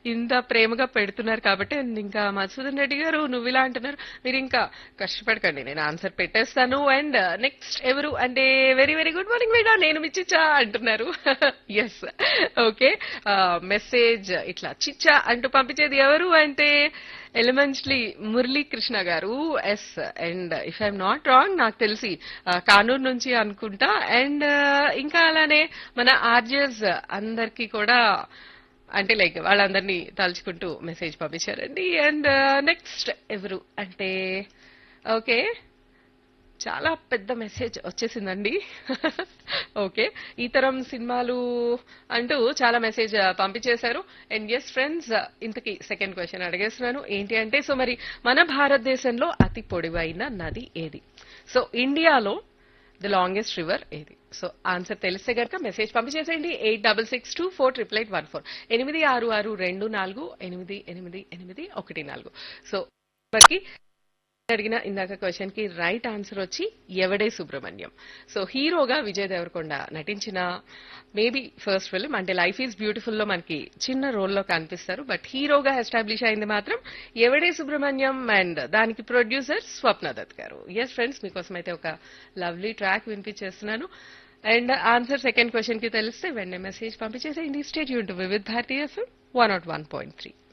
ఇంత ప్రేమగా పెడుతున్నారు కాబట్టి and ఇంకా మధుసూదన్ రెడ్డి గారు నువ్వు ఇలా అంటున్నారు మీరు ఇంకా కష్టపడకండి నేను ఆన్సర్ పెట్టేస్తాను అండ్ నెక్స్ట్ ఎవరు అంటే very very good morning madam నేను మీ చిచ్చా అంటున్నారు ఎస్ ఓకే మెసేజ్ ఇట్లా చిచ్చా అంటూ పంపించేది ఎవరు అంటే ఎలిమెంట్లీ Murali Krishna garu yes and if I'm not wrong నాకు తెలిసి ఆ, కానూరు నుంచి అనుకుంటా అండ్ ఇంకా అలానే మన ఆర్జెస్ అందరికీ కూడా అంటే లైక్ వాళ్ళందరినీ తలుచుకుంటూ మెసేజ్ పంపించారండి అండ్ నెక్స్ట్ ఎవరు అంటే ఓకే చాలా పెద్ద మెసేజ్ వచ్చేసిందండి ఓకే ఈ తరం సినిమాలు అంటూ చాలా మెసేజ్ పంపించేశారు అండ్ ఎస్ ఫ్రెండ్స్ ఇంతకీ సెకండ్ క్వశ్చన్ అడిగేస్తున్నాను ఏంటి అంటే సో మరి మన భారతదేశంలో అతి పొడవైన నది ఏది సో ఇండియాలో ద లాంగెస్ట్ రివర్ ఏది సో ఆన్సర్ తెలిస్తే గనక మెసేజ్ పంపించేసేయండి eight double six two four triple eight one four ఎనిమిది ఆరు ఆరు రెండు నాలుగు ఎనిమిది ఎనిమిది ఎనిమిది ఒకటి నాలుగు సో మనకి అడిగిన ఇందాక క్వశ్చన్ కి రైట్ ఆన్సర్ వచ్చి ఎవడే సుబ్రహ్మణ్యం సో హీరోగా విజయ్ దేవరకొండ నటించిన మేబీ ఫస్ట్ ఫిల్మ్ అంటే లైఫ్ ఈజ్ బ్యూటిఫుల్ లో మనకి చిన్న రోల్లో కనిపిస్తారు బట్ హీరోగా ఎస్టాబ్లిష్ అయింది మాత్రం ఎవడే సుబ్రహ్మణ్యం అండ్ దానికి producer Swapna Dutt garu yes friends మీకోసం అయితే ఒక లవ్లీ ట్రాక్ వినిపించేస్తున్నాను అండ్ ఆన్సర్ సెకండ్ క్వశ్చన్ కి తెలిస్తే వెంటనే మెసేజ్ పంపించేసేయండి స్టేట్ యూన్ to Vividh Bharati one nought one point three